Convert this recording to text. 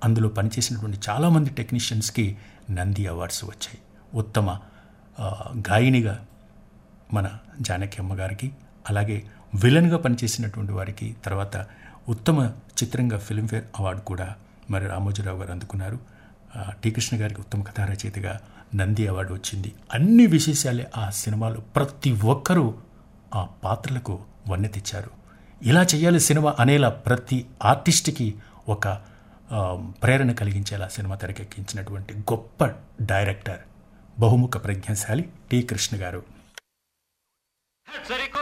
అందులో పనిచేసినటువంటి చాలామంది టెక్నీషియన్స్కి నంది అవార్డ్స్ వచ్చాయి ఉత్తమ ఆ, గాయనిగా మన జానకి అమ్మగారికి అలాగే విలన్గా పనిచేసినటువంటి వారికి తర్వాత ఉత్తమ చిత్రంగా ఫిల్మ్ఫేర్ అవార్డు కూడా మరి రామోజీరావు గారు అందుకున్నారు ఆ, టి కృష్ణ గారికి ఉత్తమ కథా రచయితగా నంది అవార్డు వచ్చింది అన్ని విశేషాలే ఆ సినిమాలో ప్రతి ఒక్కరూ ఆ పాత్రలకు వన్నె తెచ్చారు ఇలా చేయాలి సినిమా అనేలా ప్రతి ఆర్టిస్ట్కి ఒక ఆ, ప్రేరణ కలిగించేలా సినిమా తెరకెక్కించినటువంటి గొప్ప డైరెక్టర్ బహుముఖ ప్రజ్ఞాశాలి టి కృష్ణ గారు హెచ్చరికో